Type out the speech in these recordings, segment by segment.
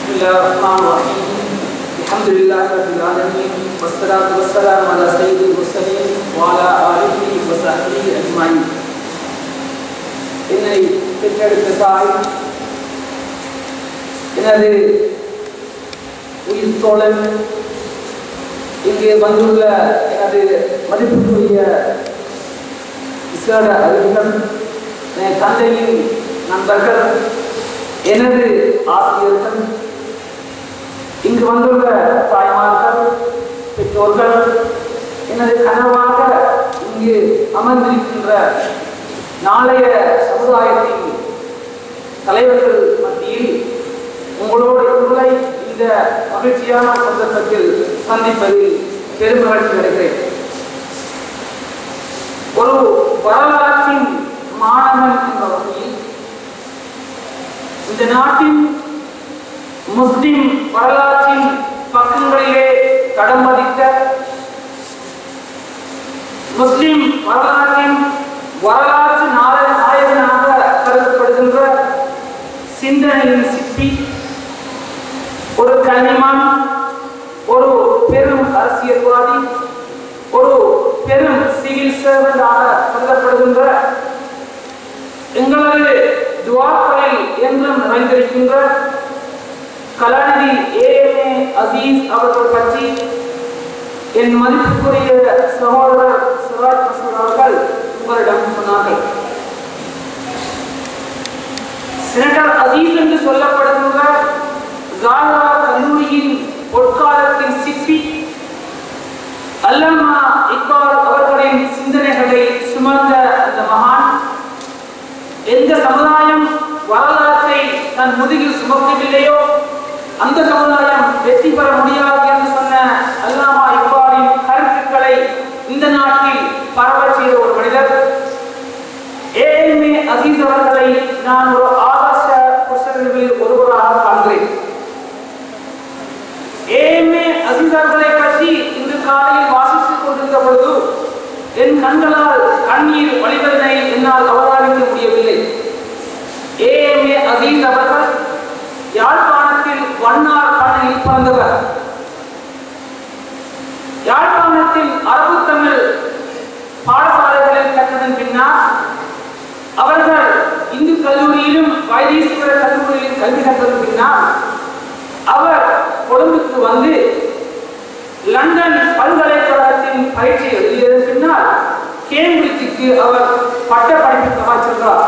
بسم الله الرحمن الرحيم الحمد لله رب العالمين والصلاة والسلام على سيد المرسلين وعلى آله وصحبه أجمعين என்னை பெற்றெடுத்த தாய் எனது உயிர் தோழன் இங்கே வந்துள்ள எனது மதிப்புக்குரிய விசேட அறிஞர் என் தந்தையின் நண்பர்கள் எனது ஆசிரியர்கள் இங்கு வந்துள்ள தாய்மார்கள் பெற்றோர்கள் எனது கனவாக இங்கு அமர்ந்திருக்கின்ற நாளைய சமுதாயத்தின் தலைவர்கள் மத்தியில் உங்களோடு உங்களை இந்த மகிழ்ச்சியான சந்தர்ப்பத்தில் சந்திப்பதில் பெரும் மகிழ்ச்சி அடைகிறேன் ஒரு வரலாற்றின் மாணவன் என்ற வகையில் இந்த நாட்டின் முஸ்லிம் வரலாற்றின் பக்கங்களிலே தடம் பதித்த முஸ்லிம் வரலாற்றின் வரலாற்று நாய நாயகனாக கருதப்படுகின்ற சிந்தனையின் சிற்பி ஒரு கல்விமான் ஒரு பெரும் அரசியல்வாதி ஒரு பெரும் சிவில் சேவனாக கருதப்படுகின்ற எங்களது துவாக்களில் என்றும் நிறைந்திருக்கின்ற கலாநிதி ஏஎம்ஏ அசீஸ் அவர்கள் பற்றி என் மதிப்புக்குரிய சகோதரர் சிவாஜ் மசூர் அவர்கள் உங்களிடம் சொன்னார்கள் செனட்டர் அசீஸ் என்று சொல்லப்படுகின்ற ஜாலா கல்லூரியின் பொற்காலத்தின் சிற்பி அல்லம்மா இக்பால் அவர்களின் சிந்தனைகளை சுமந்த அந்த மகான் எந்த சமுதாயம் வரலாற்றை தன் முதுகில் சுமக்கவில்லையோ அந்த சமுதாயம் வெற்றி பெற முடியாது என்று சொன்ன அல்லாமா இக்பாலின் கருத்துக்களை இந்த நாட்டில் பரவச் செய்த ஒரு மனிதர் ஏஎம்ஏ அசீஸ் அவர்களை நான் ஒரு ஆதர்ச புருஷர்களில் ஒருவராக காண்கிறேன் ஏஎம்ஏ அசீஸ் அவர்களை பற்றி இன்று காலையில் வாசித்துக் கொண்டிருந்த பொழுது என் கண்களால் கண்ணீர் வழிவதனை என்னால் அவதானிக்க முடியவில்லை ஏஎம்ஏ அசீஸ் அவர்கள் யாழ்ப்பாணத்தில் வண்ணார் பண்ணையில் பிறந்தவர் யாழ்ப்பாணத்தில் அரபு தமிழ் பாடசாலைகளில் கற்றதன் பின்னால் அவர்கள் இந்து கல்லூரியிலும் வைத்தீஸ்வர கல்லூரியிலும் கல்வி கற்றதன் பின்னால் அவர் கொழும்புக்கு வந்து லண்டன் பல்கலைக்கழகத்தின் பயிற்சி எழுதியதன் பின்னால் கேம்பிரிட்ஜுக்கு அவர் பட்ட படிப்புக்காக சென்றார்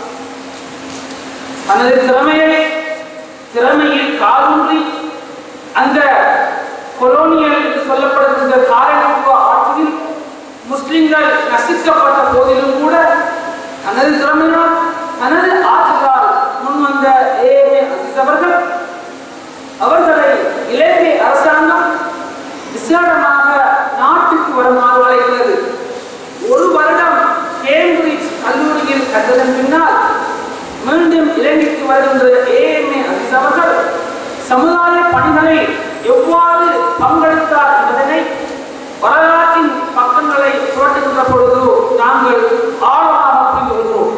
தனது திறமையை திறமையில் காலூன்றி அந்த கொலோனியல் என்று சொல்லப்படுகின்ற காலனித்துவ ஆட்சியில் முஸ்லிம்கள் நசிக்கப்பட்ட போதிலும் கூட தனது திறமையால் தனது ஆற்றலால் முன்வந்த ஏஎம்ஏ அசிஸ் அவர்கள் அவர்களை இலங்கை அரசாங்கம் விசேடமாக நாட்டுக்கு வருமாறு அழைக்கிறது ஒரு வருடம் கேம்பிரிட்ஜ் கல்லூரியில் கற்றதன் பின்னால் மீண்டும் இலங்கைக்கு வருகின்ற ஏஎம்ஏ அசிஸ் அவர்கள் சமுதாய பணிகளை எவ்வாறு பங்களித்தார் என்பதனை வரலாற்றின் பக்கங்களை புரட்டுகின்ற பொழுது நாங்கள் ஆழமாக புரிந்து கொள்கிறோம்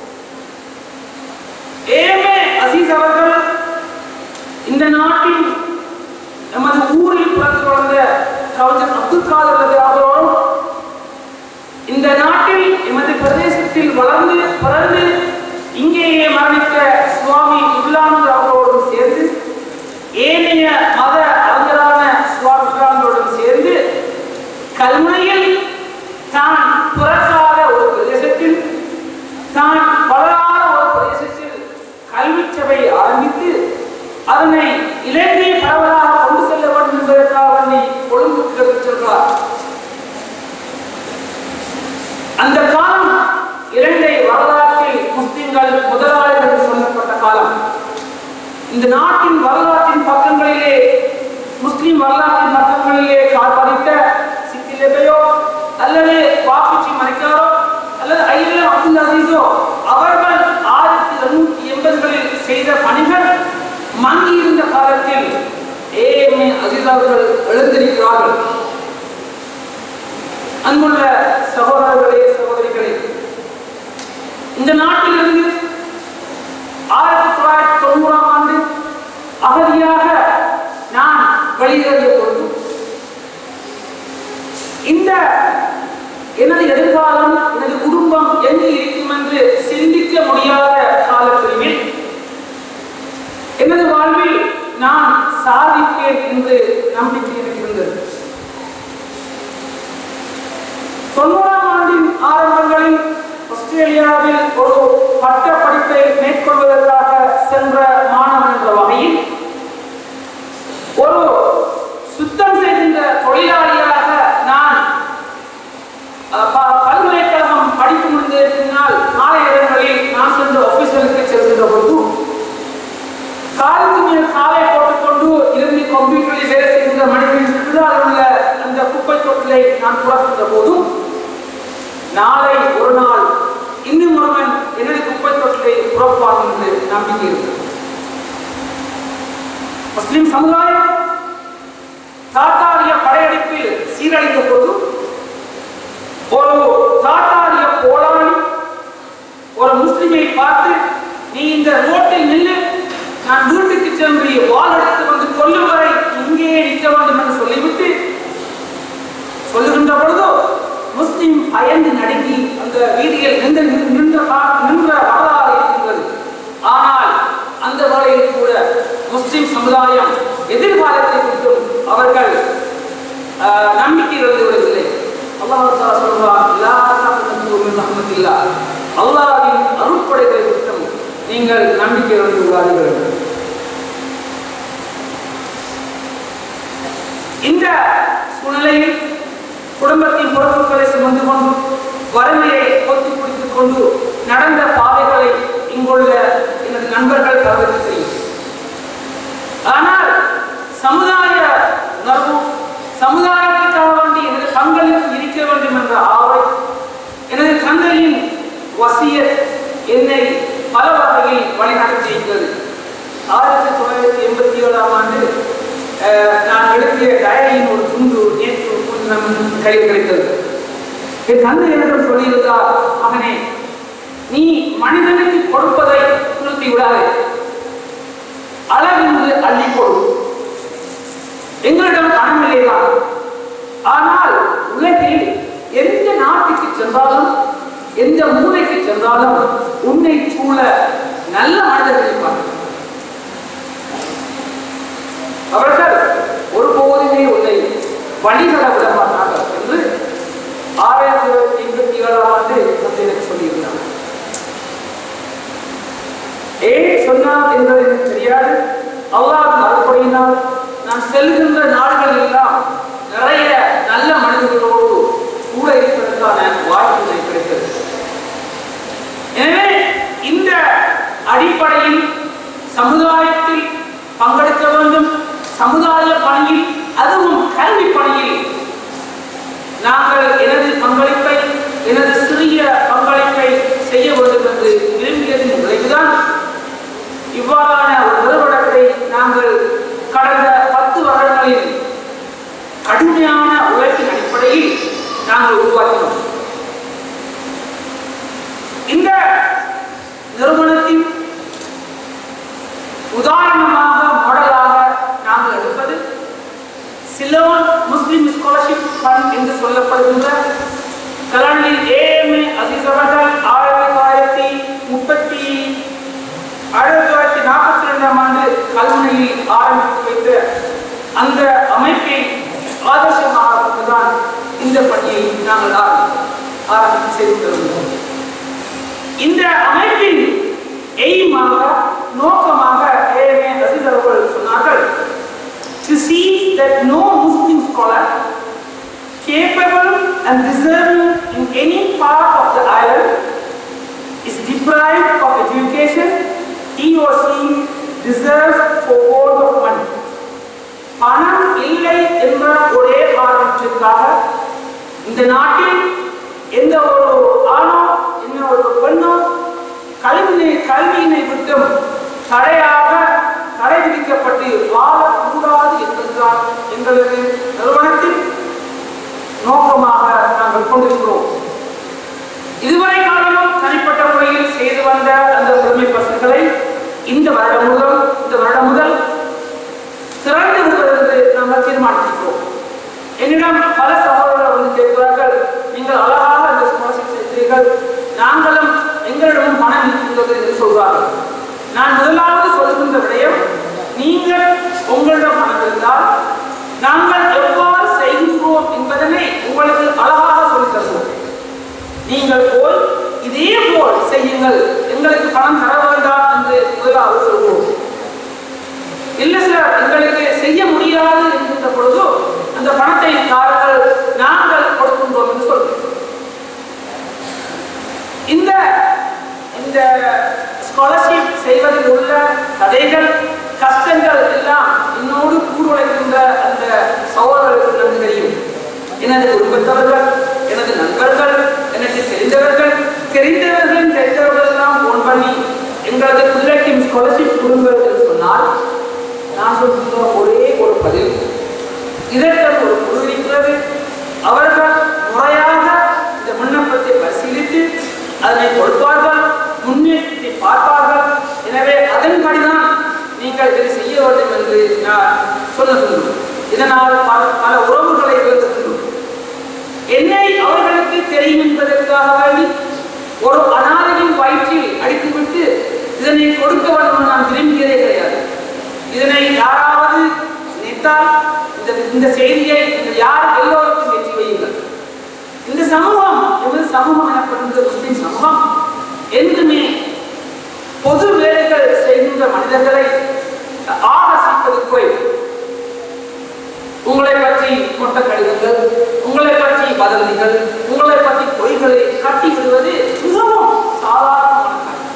ஏஎம்ஏ அசீஸ் அவர்கள் இந்த நாட்டின் நமது ஊரில் பிறந்து வளர்ந்த கவிஞர் அப்துல் காதர் ரவி அவர்களோடும் இந்த நாட்டில் எமது பிரதேசத்தில் வளர்ந்து பிறந்து இங்கேயே மரணித்த சுவாமி இப்லானந்த் அவர்களோடும் சேர்ந்து ஏனைய மத அறிஞரான சுவாமி இப்லானந்தோடும் சேர்ந்து கல்முனையில் தான் பிறக்காத ஒரு பிரதேசத்தில் தான் வளராத ஒரு பிரதேசத்தில் கல்வி சபை ஆரம்பித்து அதனை இலங்கை பரவலாக கொண்டு செல்ல வேண்டும் என்பதற்காக வேண்டி கொழும்புக்கு எடுத்துச் சென்றார் அந்த காலம் இலங்கை வரலாற்றில் முஸ்லிம்கள் முதலாளிகள் என்று சொல்லப்பட்ட காலம் இந்த நாட்டின் வரலாற்றின் பக்கங்களிலே முஸ்லிம் வரலாற்றின் பக்கங்களிலே கால்பதித்த சித்திலேபையோ அல்லது வாக்குச்சி மறைக்காரோ அல்லது ஐயரே அப்துல் அசீஸோ அவர்கள் ஆயிரத்தி எண்ணூத்தி எண்பதுகளில் செய்த பணிகள் மங்கி இருந்த காலத்தில் ஏஎம்ஏ அசீஸ் அவர்கள் எழுந்திருக்கிறார்கள் அன்புள்ள சகோதரர்களே சகோதரிகளே இந்த நாட்டிலிருந்து ஆயிரத்தி தொள்ளாயிரத்தி தொண்ணூறாம் ஆண்டு அகதியாக வெளியேறிய பொழுது இந்த எனது எதிர்காலம் எனது குடும்பம் எங்கு இருக்கும் என்று சிந்திக்க முடியாத காலப்பிரிவில் எனது வாழ்வில் நான் சாதிப்பேன் என்று நம்பிக்கை எனக்கு இருந்தது தொண்ணூறாம் ஆண்டின் ஆரம்பங்களில் ஆஸ்திரேலியாவில் ஒரு பட்ட படிப்பை மேற்கொள்வதற்காக சென்ற மாணவன் என்ற வகையில் ஒரு சுத்தம் செய்கின்ற தொழிலாளியாக நான் அஹ், ப- பல்கலைக்கழகம் படித்து முடிந்ததற்கு பின்னால் மாலை நேரங்களில் நான் சென்ற ஆபீஸ்களுக்கு செல்கின்ற பொழுது காலுக்கு மேல் காலை போட்டுக்கொண்டு இருந்து கம்ப்யூட்டரில் வேலை செய்கின்ற மனிதனின் கீழால் உள்ள அந்த குப்பை தொட்டிலை நான் புறக்கின்ற போதும் நாளை ஒரு நாள் இன்னும் ஒருவன் எனது குப்பை தொட்டிலை புறப்பான் என்று நம்பிக்கை இருக்கிறது முஸ்லிம் சமுதாயம் தாத்தாரிய படையெடுப்பில் சீரழிந்த போது ஒரு தாத்தாரிய போராளி ஒரு முஸ்லிமை பார்த்து நீ இந்த ரோட்டில் நில்லு நான் வீட்டுக்கு சென்று வாள் எடுத்து வந்து கொல்லும் வரை இங்கே நிற்க வேண்டும் என்று சொல்லிவிட்டு சொல்லுகின்ற பொழுது முஸ்லிம் பயந்து நடுங்கி அந்த வீதியில் நின்று நின்ற கா- நின்ற வரலாறு இருக்கின்றது ஆனால் அந்த வேளையில் கூட முஸ்லிம் சமுதாயம் எதிர்காலத்தை குறித்தும் அவர்கள் ஆஹ், நம்பிக்கை இழந்து விடவில்லை அல்லாஹ் தஆலா சொல்றான் லா தக்னது மின் ரஹ்மத்தில்லாஹ் அல்லாஹ்வின் அருட்படைகளை குறித்தும் நீங்கள் நம்பிக்கை இழந்து விடாதீர்கள் இந்த சூழ்நிலையில் குடும்பத்தின் பொறுப்புகளை சுமந்து கொண்டு வறுமையை பொத்தி பிடித்துக் கொண்டு நடந்த பாதைகளை இங்குள்ள எனது நண்பர்கள் தவறு தெரியும் ஆனால் சமுதாய உணர்வு சமுதாயத்திற்காக வேண்டி எனது பங்களிப்பு இருக்க வேண்டும் என்ற ஆவை எனது தந்தையின் வசியத் என்னை பல வகையில் வழிநடத்தி இருக்கிறது ஆயிரத்தி தொள்ளாயிரத்தி எண்பத்தி ஏழாம் ஆண்டு அஹ், நான் எழுதிய டயரியின் ஒரு துண்டு நேற்று கொஞ்சம் நம் கையில் கிடைத்தது என் தந்தை என்னிடம் சொல்லியிருந்தார் மகனே நீ மனிதனுக்கு கொடுப்பதை நிறுத்தி விடாதே அளவின்றி அள்ளி கொடு எங்களிடம் பணம் இல்லைதான் ஆனால் உலகில் எந்த நாட்டுக்கு சென்றாலும் எந்த மூலைக்கு சென்றாலும் உன்னை சூழ நல்ல மனிதர்கள் இருப்பார்கள் அவர்கள் ஒருபோதுமே உன்னை வழிகளை விட மாட்டார்கள் என்று ஆயிரத்தி தொள்ளாயிரத்தி எண்பத்தி ஏழாம் ஆண்டு தந்தை எனக்கு சொல்லியிருந்தார் ஏன் சொன்னார் என்பது எனக்கு தெரியாது அல்லாஹ் அருள்படியினால் நான் செல்கின்ற நாடுகள் எல்லாம் நிறைய நல்ல மனிதர்களோடு கூட இருப்பதற்கான வாய்ப்பு எனக்கு கிடைத்தது எனவே இந்த அடிப்படையில் சமுதாயத்தில் பங்கெடுக்க வேண்டும் சமுதாய பணியில் அதுவும் கல்வி பணியில் நாங்கள் எனது பங்களிப்பை எனது சிறிய பங்களிப்பை செய்ய வேண்டும் என்று விரும்பியதன் விளைவுதான் இவ்வாறான ஒரு நிறுவனத்தை நாங்கள் கடந்த பத்து வருடங்களில் கடுமையான உழைப்பின் அடிப்படையில் நாங்கள் உருவாக்கினோம் இந்த நிறுவனத்தின் உதாரணமாக மாடலாக நாங்கள் எடுப்பது சிலோன் முஸ்லிம் ஸ்காலர்ஷிப் ஃபண்ட் என்று சொல்லப்படுகின்ற கலாநிதி ஏஎம்ஏ அசீஸ் அவர்கள் ஆயிரத்தி தொள்ளாயிரத்தி முப்பத்தி ஆயிரத்தி தொள்ளாயிரத்தி நாற்பத்தி ரெண்டாம் ஆண்டு கல்முனையில் ஆரம்பித்து வைத்த அந்த அமைப்பை ஆதர்சமாக கொண்டுதான் இந்த பணியை நாங்கள் ஆரம்பித்தோம் ஆரம்பித்து செய்து வருகிறோம் இந்த அமைப்பின் எய்மாக நோக்கமாக ஏஎம்ஏ அசீஸ் அவர்கள் சொன்னார்கள் to see that no Muslim scholar capable and deserving in any part of the island is deprived of education he or she deserves for world of money. பணம் இல்லை என்ற ஒரே காரணத்திற்காக இந்த நாட்டில் எந்த ஒரு ஆணோ என்ன ஒரு பெண்ணோ கல்வியினை கல்வியினை விட்டும் தடையாக தடை விதிக்கப்பட்டு வாழக்கூடாது என்பதுதான் எங்களது நிறுவனத்தின் நோக்கமாக நாங்கள் கொண்டிருக்கிறோம் இதுவரை காலமும் தனிப்பட்ட முறையில் செய்து வந்த அந்த பெருமை பசங்களை இந்த வருடம் முதல் இந்த வருடம் முதல் திறந்து விடுவதென்று நாங்கள் உங்களிடம் பணம் இருந்தால் நாங்கள் எவ்வாறு செய்கின்றோம் என்பதனை உங்களுக்கு அழகாக சொல்லித் தருவோம் நீங்கள் போய் இதே போல் செய்யுங்கள் எங்களுக்கு பணம் தர வேண்டாம் என்று முதலாவது சொல்வோம் இல்லை சார் எங்களுக்கு செய்ய முடியாது என்கின்ற பொழுது அந்த பணத்தை தாருங்கள் நாங்கள் கொடுக்கின்றோம் என்று சொல்கிறோம் இந்த இந்த ஸ்காலர்ஷிப் செய்வதில் உள்ள தடைகள் கஷ்டங்கள் எல்லாம் என்னோடு கூடுழைக்கின்ற அந்த சகோதரர்களுக்கு நன்கு தெரியும் எனது குடும்பத்தவர்கள் எனது நண்பர்கள் எனக்கு தெரிந்தவர்கள் தெரிந்தவர்களின் தெரிந்தவர்கள் எல்லாம் ஃபோன் பண்ணி எங்களது பிள்ளைக்கு ஸ்காலர்ஷிப் கொடுங்கள் என்று சொன்னால் நான் சொல்கின்ற ஒரே ஒரு பதில் இதற்கு ஒரு குழு இருக்கிறது அவர்கள் முறையாக இந்த விண்ணப்பத்தை பரிசீலித்து அதனை கொடுப்பார்கள் முன்னேற்றத்தை பார்ப்பார்கள் எனவே அதன்படிதான் நீங்கள் இதை செய்ய வேண்டும் என்று நான் சொல்லுகின்றோம் இதனால் பல பல உறவுகளை இழந்துகின்றோம் என்னை அவர்களுக்கு தெரியும் என்பதற்காக வேண்டி ஒரு அனாதையின் வயிற்றில் அடித்துவிட்டு இதனை கொடுக்க வேண்டும் என்று நான் விரும்பியதே கிடையாது இதனை யாராவது நினைத்தால் இந்த இந்த செய்தியை நீங்கள் யார் எல்லோருக்கும் ஏற்றி வையுங்கள் இந்த சமூகம் எமது சமூகம் எனப்படுகின்ற முஸ்லிம் சமூகம் என்றுமே பொது வேலைகள் செய்கின்ற மனிதர்களை ஆகசிப்பது குறைவு உங்களை பற்றி கொட்ட கடிதங்கள் உங்களை பற்றி வதந்திகள் உங்களை பற்றி பொய்களை கட்டி விடுவது மிகவும் சாதாரணமான காரியம்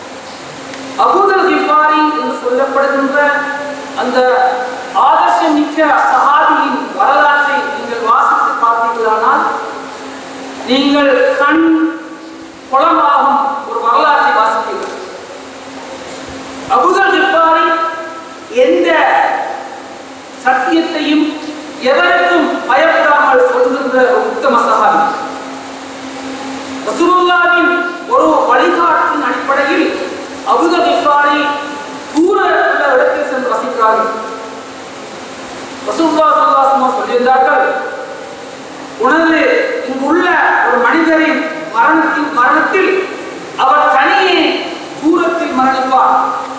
அபூதல் கிஃபாரி என்று சொல்லப்படுகின்ற அந்த ஆதர்சமிக்க சஹாபியின் வரலாற்றை நீங்கள் வாசித்து பார்த்தீர்களானால் நீங்கள் கண் குளமாகும் ஒரு வரலாற்றை வாசிப்பீர்கள் அபூதல் கிஃபாரி எந்த சத்தியத்தையும் எவருக்கும் பயப்படாமல் சொல்கின்ற ஒரு உத்தம சஹாபி ரசூலுல்லாவின் ஒரு வழிகாட்டின் அடிப்படையில் அபுத கிஃபாரி தூர உள்ள இடத்தில் சென்று வசிக்கிறார்கள் ரசூலுல்லாஹ் ஸல்லல்லாஹு அலைஹி வஸல்லம் சொல்லியிருந்தார்கள் உனது இங்குள்ள ஒரு மனிதரின் மரணத்தின் மரணத்தில் அவர் தனியே தூரத்தில் மரணிப்பார்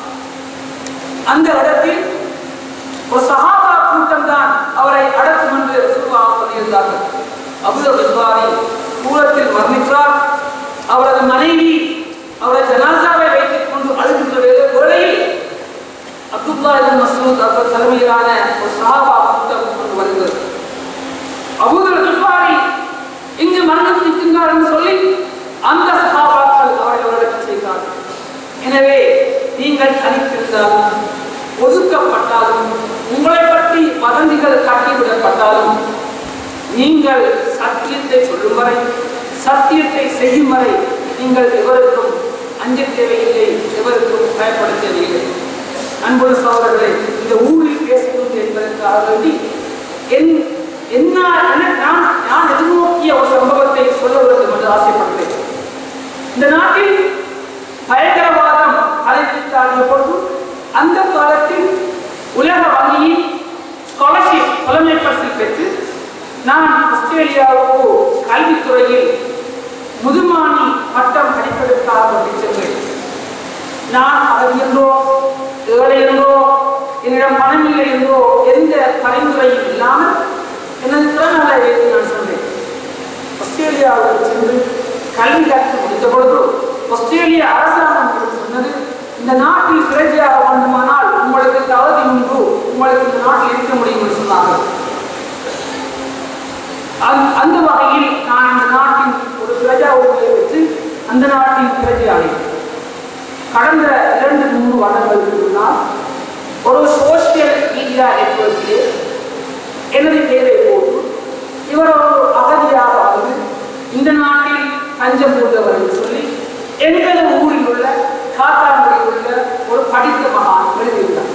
அந்த இடத்தில் ஒரு சஹாபா கூட்டம் தான் அவரை அடக்கும் என்று ரசூலுல்லாஹ் சொல்லியிருந்தார்கள் அபுத கிஃபாரி தூரத்தில் மரணிக்கிறார் அவரது மனைவி அவரது ஜனாசாவை வைத்துக் கொண்டு அழுகின்ற வேளை- வேளையில் அப்துல்லா இப்னு மஸ்ஊத் அவர் தலைமையிலான ஒரு சஹாபா கூட்டம் கொண்டு வருகிறது அபூதர் கிஃபாரி இங்கு மரணம் நிற்கின்றார் என்று சொல்லி அந்த சஹாபாக்கள் அவரை அவரிடத்தில் செய்தார்கள் எனவே நீங்கள் தனித்திருந்தாலும் ஒதுக்கப்பட்டாலும் உங்களை பற்றி வதந்திகள் காட்டிவிடப்பட்டாலும் நீங்கள் சத்தியத்தை சொல்லும் வரை சத்தியத்தை செய்யும் வரை நீங்கள் எவருக்கும் அஞ்ச தேவையில்லை எவருக்கும் பயப்பட தேவையில்லை அன்புள்ள சகோதரர்களே இந்த ஊரில் பேசுகிறது என்பதற்காக வேண்டி என் என்ன என- நான் நான் எதிர்நோக்கிய ஒரு சம்பவத்தை சொல்ல வேண்டும் என்று ஆசைப்படுகிறேன் இந்த நாட்டில் பயங்கரவாதம் தலைவித்தாடிய பொழுது அந்த காலத்தில் உலக வங்கியின் ஸ்காலர்ஷிப் புலமை பரிசில் பெற்று நான் ஆஸ்திரேலியாவுக்கு கல்வித்துறையில் முதுமானி பட்டம் படிப்பதற்காக கொண்டு சென்றேன் நான் அகதி என்றோ ஏழை என்றோ என்னிடம் பணம் இல்லை என்றோ எந்த பரிந்துரையும் இல்லாமல் எனது திறனாலை வைத்து நான் சொன்னேன் ஆஸ்திரேலியாவுக்கு சென்று கல்வி கற்று முடித்த பொழுது ஆஸ்திரேலிய அரசாங்கம் எனக்கு சொன்னது இந்த நாட்டில் பிரஜையாக வேண்டுமானால் உங்களுக்கு தகுதி உண்டு உங்களுக்கு இந்த நாட்டில் இருக்க முடியும் என்று சொன்னார்கள் அந்த- அந்த வகையில் நான் இந்த நாட்டின் ஒரு பிரஜா உரிமையை பெற்று அந்த நாட்டின் பிரஜையானேன் கடந்த இரண்டு மூன்று வருடங்களுக்கு முன்னால் ஒரு சோசியல் மீடியா நெட்வொர்க்கிலே எனது பேரை போட்டு இவர் ஒரு அகதியாக வந்து இந்த நாட்டில் தஞ்சம் பூண்டவர் என்று சொல்லி எங்களது ஊரில் உள்ள காத்தாங்குடியில் உள்ள ஒரு படித்த மகான் எழுதியிருந்தார்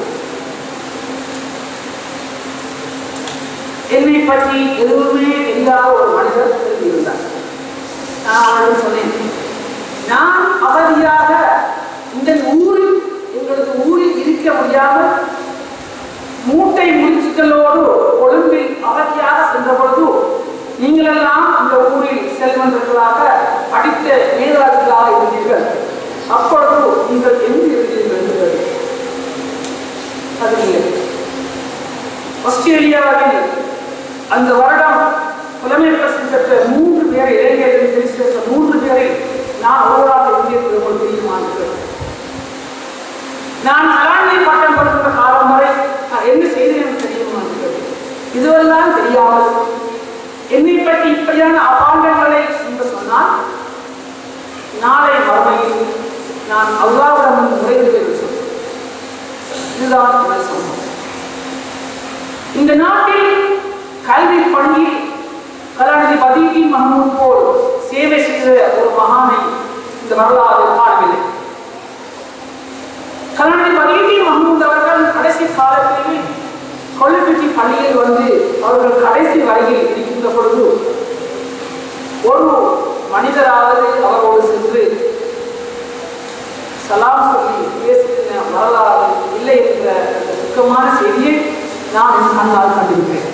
என்னை பற்றி எதுவுமே தெரியாத ஒரு மனிதர் எழுதியிருந்தார் நான் அவரிடம் சொன்னேன் நான் அகதியாக இந்த ஊரில் எங்களது ஊரில் இருக்க முடியாமல் மூட்டை முடிச்சுக்களோடு கொழும்பில் அகதியாக சென்ற பொழுது நீங்கள் எல்லாம் இந்த ஊரில் செல்வந்தர்களாக படித்த மேலாளர்களாக இருந்தீர்கள் அப்பொழுது நீங்கள் எங்கு இருந்தீர்கள் என்று கேட்டேன். அது இல்லை ஆஸ்திரேலியாவில் அந்த வருடம் புலமை பிரசித்தி பெற்ற மூன்று பேரை இளைஞர்கள் தெரிவித்து பெற்ற மூன்று பேரை நான் ஓராக இந்திய திருமணம் தெரியுமான் நான் கலாநிதி பட்டம் பெறுகின்ற காலம் வரை நான் என்ன செய்தேன் என்று தெரியுமான் இதுவெல்லாம் தெரியாமல் என்னை பற்றி இப்படியான அபாண்டங்களை என்று சொன்னால் நாளை மறுமையில் நான் அல்லாவிடம் முறையிடுவேன் என்று சொல்றேன் இதுதான் எனது சம்பவம் இந்த நாட்டில் கல்வி பணியில் கலாநிதி பதீபி மஹமூத் போல் சேவை செய்த ஒரு மகானை இந்த வரலாறு காணவில்லை கலாநிதி பதீபி மஹமூத் அவர்கள் கடைசி காலத்தில் கொள்ளுப்பட்டி பள்ளியில் வந்து அவர்கள் கடைசி வரையில் இருக்கின்ற பொழுது ஒரு மனிதராவது அவரோடு சென்று சலாம் சொல்லி பேசுகிற வரலாறு இல்லை என்ற அந்த துக்கமான செய்தியை நான் என் கண்ணால் கண்டிருக்கிறேன்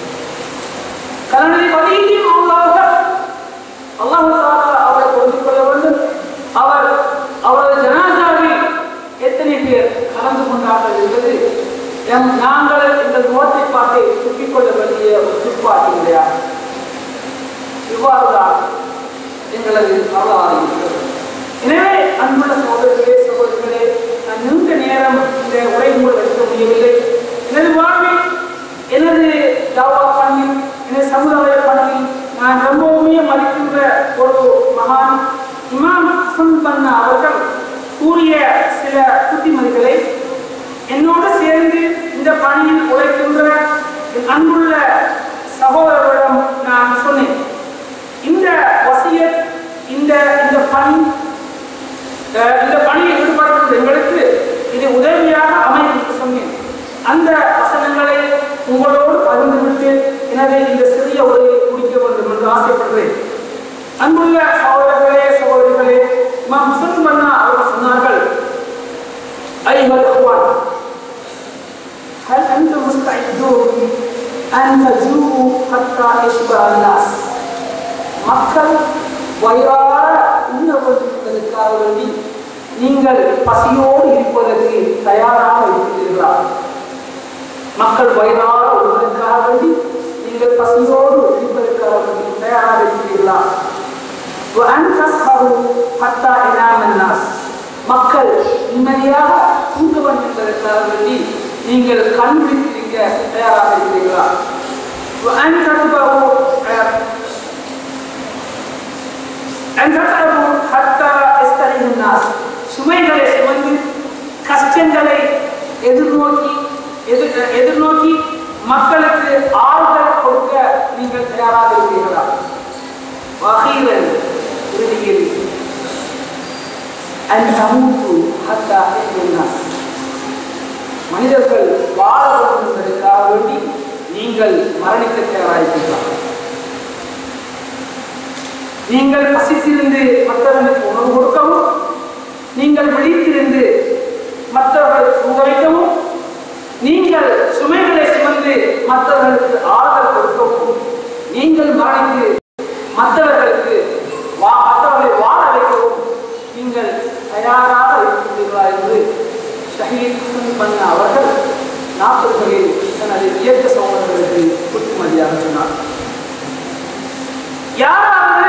கருணை பதியும் அவர்கள் அல்லாஹ் அவரை பொருந்திக் கொள்ள வேண்டும் அவர் அவரது ஜனாசாவில் எத்தனை பேர் கலந்து கொண்டார்கள் என்பது எம் நாங்கள் எங்கள் முகத்தை பார்த்து துப்பிக் கொள்ள வேண்டிய ஒரு துப்பாக்கி கிடையாது இவ்வாறுதான் எங்களது வரலாறு இருக்கிறது எனவே அன்புள்ள சகோதரர்களே சகோதரிகளே நான் நீண்ட நேரம் இந்த உரை மூலம் எடுக்க முடியவில்லை எனது வாழ்வில் எனது தாவா பணியில் எனது சமுதாய பணியில் நான் ரொம்பவுமே மதிக்கின்ற ஒரு மகான் இமாம் ஹசன் பன்னா அவர்கள் கூறிய சில புத்திமதிகளை என்னோடு சேர்ந்து இந்த பணியில் உழைக்கின்ற என் அன்புள்ள சகோதரர்களிடம் நான் சொன்னேன் இந்த வசியத் இந்த இந்த பணி அஹ், இந்த பணியில் ஈடுபடுகின்ற எங்களுக்கு இது உதவியாக அமையும் என்று சொன்னேன் அந்த வசனங்களை உங்களோடு பகிர்ந்துவிட்டு எனவே இந்த சிறிய உரையை முடிக்க வேண்டும் என்று ஆசைப்படுகிறேன் அன்புள்ள சகோதரர்களே சகோதரிகளே இமாம் முஸ்லிம் பண்ணா அவர்கள் சொன்னார்கள் ஐவர் அஹ்வான் هل أنتم مستعدون أن تجوعوا حتى يشبع الناس மக்கள் வயிறார உண்ண என்பதற்காக வேண்டி நீங்கள் பசியோடு இருப்பதற்கு தயாராக இருக்கிறீர்களா மக்கள் வயிறார உண்பதற்காக வேண்டி நீங்கள் பசியோடு இருப்பதற்காக வேண்டி தயாராக இருக்கிறீர்களா وأن تسهروا حتى ينام الناس மக்கள் நிம்மதியாக தூங்க வேண்டும் என்பதற்காக வேண்டி நீங்கள் கண் விழித்திருக்க தயாராக இருக்கிறீர்களா وأن تتبعوا أن تتعبوا حتى يستريح الناس சுமைகளை சுமந்து கஷ்டங்களை எதிர்நோக்கி எதிர் எதிர்நோக்கி மக்களுக்கு ஆறுதல் கொடுக்க நீங்கள் தயாராக இருக்கிறீர்களா வகையில் இறுதியில் அன் தமுத்து ஹத்தா الناس மனிதர்கள் வாழ வேண்டும் என்பதற்காக வேண்டி நீங்கள் மரணிக்க தயாராகிறீர்களா நீங்கள் பசித்திருந்து மற்றவர்களுக்கு உணவு கொடுக்கவும் நீங்கள் விழித்திருந்து மற்றவர்களுக்கு தூங்க வைக்கவும் நீங்கள் சுமைகளை சுமந்து மற்றவர்களுக்கு ஆறுதல் கொடுக்கவும் நீங்கள் மரணித்து மற்றவர்களுக்கு வா மற்றவர்களை வாழ வைக்கவும் நீங்கள் தயாராக இருக்கின்றீர்களா என்று ஷஹீத் ஹசன் பண்ண அவர்கள் நாற்பதுகளில் தனது இயக்க சகோதரர்களுக்கு புத்துமதியாக சொன்னார் யாராவது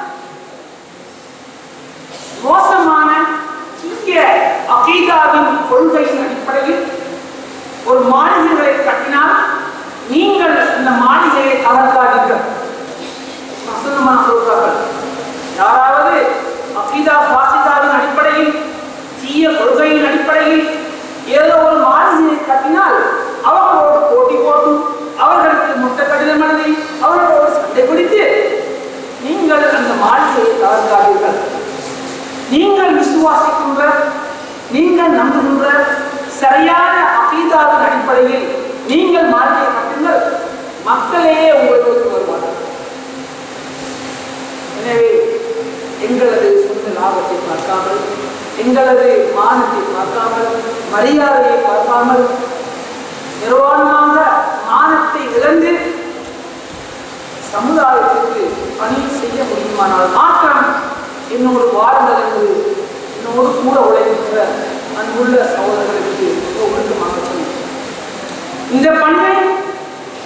மோசமான தீய அகீதாவின் கொள்கையின் அடிப்படையில் ஒரு மாளிகைகளை கட்டினால் நீங்கள் இந்த மாளிகையை தகர்க்காதீர்கள் வசனமாக சொல்றார்கள் யாராவது அகீதா பாசிதாவின் அடிப்படையில் தீய கொள்கையின் அடிப்படையில் ஏதோ ஒரு மாளிகையை கட்டினால் அவர்களோடு போட்டி போட்டு அவர்களுக்கு முட்டை கடிதம் எழுதி அவர்களோடு சண்டை பிடித்து நீங்கள் அந்த மாளிகையை தகர்க்காதீர்கள் நீங்கள் விசுவாசிக்கின்ற நீங்கள் நம்புகின்ற சரியான அகீதாவின் அடிப்படையில் நீங்கள் மாளிகையை கட்டுங்கள் மக்களே உங்களுக்கு வருவார்கள் எனவே எங்களது சொந்த லாபத்தை பார்க்காமல் எங்களது மானத்தை பார்க்காமல் மரியாதையை பார்க்காமல் நிர்வாணமாக மானத்தை இழந்து சமுதாயத்திற்கு பணி செய்ய முடியுமானால் மாத்திரம் என்னோடு வாருங்கள் என்று என்னோடு கூட உழைக்கின்ற அன்புள்ள சகோதரர்களுக்கு ஒழுக்கமாக சொன்னேன் இந்த பணியை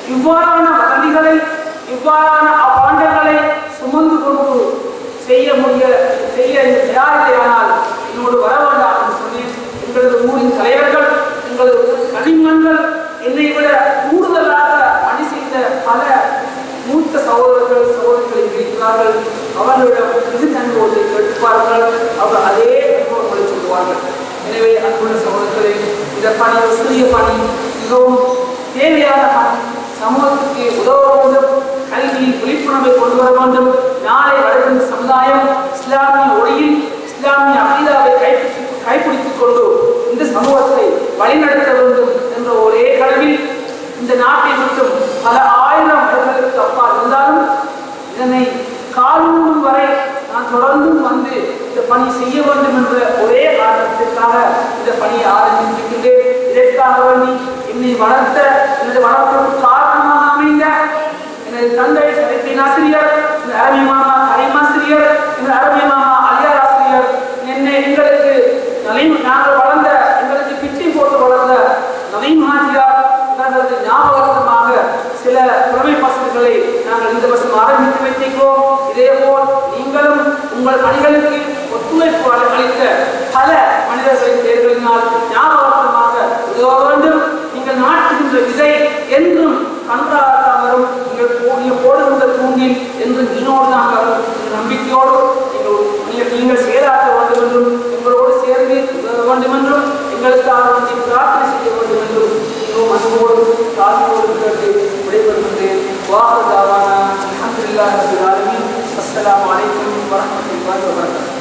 இவ்வாறான வதந்திகளை இவ்வாறான அபாண்டங்களை சுமந்து கொண்டு செய்ய முடிய செய்ய தயாரில்லையானால் என்னோடு வர வேண்டாம் என்று சொன்னேன் எங்களது ஊரின் தலைவர்கள் எங்களது கனிமன்கள் என்னை விட கூடுதலாக பணி செய்த பல மூத்த சகோதரர்கள் சகோதரிகளை இருக்கிறார்கள் அவர்களிடம் இது கண்போதை கேட்பார்கள் அவர் அதே அனுபவங்களை சொல்லுவார்கள் எனவே அன்புள்ள சகோதரர்களை இந்த பணி ஒரு சிறிய பணி மிகவும் தேவையான பணி சமூகத்துக்கு உதவ வேண்டும் கல்வி விழிப்புணர்வை கொண்டு வர வேண்டும் நாளை வருகின்ற சமுதாயம் இஸ்லாமிய ஒளியில் இஸ்லாமிய அகீதாவை கைப்பிடித்து கைப்பிடித்துக் கொண்டு இந்த சமூகத்தை வழிநடத்த வேண்டும் என்ற ஒரே கனவில் இந்த நாட்டை மட்டும் பல ஆயிரம் வருடங்களுக்கு அப்பால் இருந்தாலும் இதனை காலூடும் வரை நான் தொடர்ந்தும் வந்து இந்த பணி செய்ய வேண்டும் என்ற ஒரே காரணத்திற்காக இந்த பணியை ஆரம்பித்திருக்கின்றேன் இதற்காக வேண்டி என்னை வளர்த்த எனது வளர்ப்புக்கு காரணமாக அமைந்த எனது தந்தை சரித்தின் ஆசிரியர் எனது அரபி மாமா கரீம் ஆசிரியர் எனது அரபி மாமா அலியார் ஆசிரியர் என்னை எங்களுக்கு நலீம் நாங்கள் வளர்ந்த எங்களுக்கு பிச்சை போட்டு வளர்ந்த நலீம் ஹாஜியார் இவர்களது ஞாபகார்த்தமாக சில புலமை பசங்களை நாங்கள் இந்த வருஷம் ஆரம்பித்து வைத்திருக்கிறோம் இதேபோல் நீங்களும் உங்கள் பணிகளுக்கு ஒத்துழைப்பு அளி- அளித்த பல மனிதர்களின் பெயர்களினால் ஞாபகார்த்தமாக உதவ வேண்டும் நீங்கள் நாட்டுகின்ற விதை என்றும் கன்றாக வரும் நீங்கள் கூடிய போடுகின்ற தூண்டில் என்று நீனோடு தான் வரும் என்ற நம்பிக்கையோடு நீங்கள் நீங்கள் நீங்கள் செயலாற்ற வேண்டும் என்றும் எங்களோடு சேர்ந்து உதவ வேண்டும் என்றும் எங்களுக்காக வேண்டி பிரார்த்தனை செய்ய வேண்டும் என்றும் மிகவும் அன்போடு தாழ்மையோடு கேட்டு விடைபெறுகின்றேன் வாசல் தாவான அலமதுல்லாஹி ரபில் ஆலமீன் அஸ்ஸலாமு அலைக்கும் வரஹ்மத்துல்லாஹி வபரகாத்துஹு